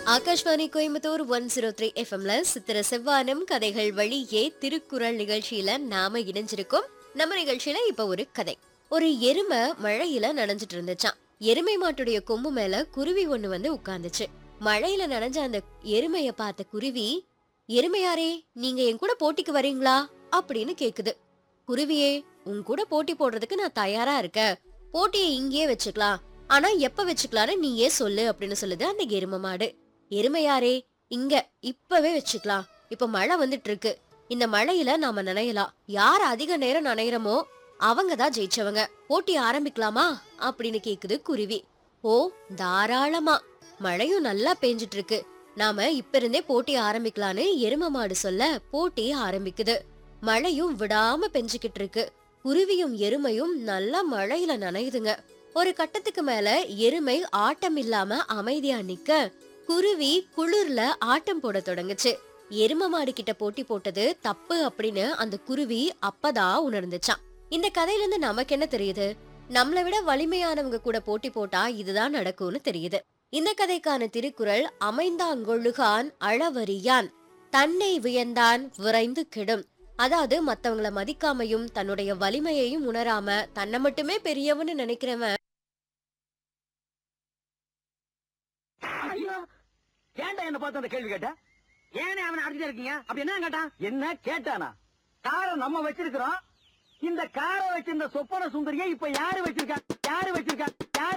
Akashvani Coimbatore one zero three எஃப்எம்ல சித்திர செவ்வானம் கதைகள் வழியே திருக்குறள் நிகழ்ச்சியில நாம இணைஞ்சிருக்கோம் நம்ம நிகழ்ச்சியில இப்ப ஒரு கதை ஒரு எருமை மழையில நனைஞ்சிட்டு இருந்துச்சாம் எருமை மாட்டுடைய கொம்பு மேல குருவி ஒண்ணு வந்து உட்கார்ந்துச்சு மழையில நனைஞ்ச அந்த எருமைய பார்த்த குருவி எருமையாரே நீங்க என் கூட போட்டிக்கு வரீங்களா அப்படின்னு கேக்குது குருவியே உன் கூட போட்டி போடுறதுக்கு நான் தயாரா இருக்கேன் போட்டியை இங்கேயே வச்சுக்கலாம் ஆனா எப்ப வச்சுக்கலாம்னு நீயே சொல்லு அப்படின்னு சொல்லுது அந்த எருமை மாடு எருமையாரே இங்க இப்பவே வச்சுக்கலாம் இப்ப மழை வந்துட்டு இருக்கு இந்த மழையில நாம நனையலாம் யார் அதிக நேரம் நனையறமோ அவங்க தான் ஜெயிச்சவங்க போட்டி ஆரம்பிக்கலாமா அப்படின்னு கேக்குது குருவி ஓ தாராளமா மழையும் நல்லா பெஞ்சிட்டு இருக்கு நாம இப்ப இருந்தே போட்டி ஆரம்பிக்கலான்னு எருமை மாடு சொல்ல போட்டி ஆரம்பிக்குது மழையும் விடாம பெஞ்சுக்கிட்டு இருக்கு குருவியும் எருமையும் நல்லா மழையில நனையுதுங்க ஒரு கட்டத்துக்கு மேல எருமை ஆட்டம் இல்லாம அமைதியா நிக்க குருவி குளிர்ல ஆட்டம் போட தொடங்குச்சு எரும மாடு கிட்ட போட்டி போட்டது தப்பு அப்படின்னு அந்த குருவி அப்பதான் உணர்ந்துச்சான் இந்த கதையில இருந்து நமக்கு என்ன தெரியுது நம்மளை விட வலிமையானவங்க கூட போட்டி போட்டா இதுதான் நடக்கும்னு தெரியுது இந்த கதைக்கான திருக்குறள் அமைந்தாங்கொழுகான் அளவறியான் தன்னை வியந்தான் விரைந்து கெடும் அதாவது மத்தவங்கள மதிக்காமையும் தன்னுடைய வலிமையையும் உணராம தன்னை மட்டுமே பெரியவன்னு நினைக்கிறவன் ஐயோ ஏன்டா என்ன பார்த்து அந்த கேள்வி கேட்ட ஏனே அவனை அடிச்சுட்டே இருக்கீங்க அப்படி என்ன கேட்டான் என்ன கேட்டானா காரை நம்ம வச்சிருக்கிறோம் இந்த காரை வச்சிருந்த சொப்பன சுந்தரியை இப்ப யாரு வச்சிருக்கா யாரு வச்சிருக்கா யாரு